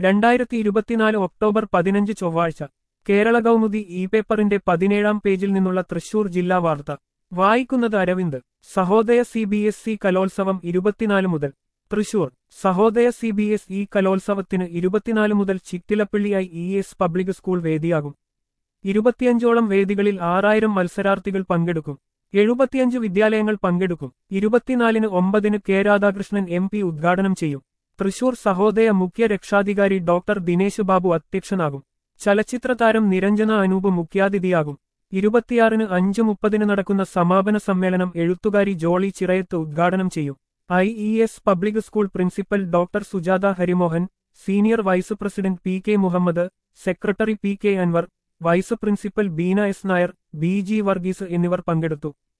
രണ്ടായിരത്തി ഇരുപത്തിനാല് ഒക്ടോബർ പതിനഞ്ച് ചൊവ്വാഴ്ച കേരള കൗമുദി ഇ പേപ്പറിന്റെ പതിനേഴാം പേജിൽ നിന്നുള്ള തൃശൂർ ജില്ലാ വാർത്ത വായിക്കുന്നത് Aravind Sahodaya C B S E കലോത്സവം ഇരുപത്തിനാല് മുതൽ Thrissur Sahodaya C B S E കലോത്സവത്തിന് ഇരുപത്തിനാല് മുതൽ ചിറ്റിലപ്പള്ളിയായി ഇ എസ് പബ്ലിക് സ്കൂൾ വേദിയാകും ഇരുപത്തിയഞ്ചോളം വേദികളിൽ ആറായിരം മത്സരാർത്ഥികൾ പങ്കെടുക്കും എഴുപത്തിയഞ്ച് വിദ്യാലയങ്ങൾ പങ്കെടുക്കും ഇരുപത്തിനാലിന് ഒമ്പതിന് കെ രാധാകൃഷ്ണൻ എം പി ഉദ്ഘാടനം ചെയ്യും തൃശൂർ സഹോദയ മുഖ്യ രക്ഷാധികാരി ഡോക്ടർ ദിനേശ് ബാബു അധ്യക്ഷനാകും ചലച്ചിത്ര താരം നിരഞ്ജന അനൂപ് മുഖ്യാതിഥിയാകും ഇരുപത്തിയാറിന് അഞ്ച് മുപ്പതിന് നടക്കുന്ന സമാപന സമ്മേളനം എഴുത്തുകാരി ജോളി ചിറയത്ത് ഉദ്ഘാടനം ചെയ്യും I E S public school principal doctor Sujatha Harimohan senior vice president P K Muhammad secretary P K Anwar vice principal Beena S Nair B G Varghese എന്നിവർ പങ്കെടുത്തു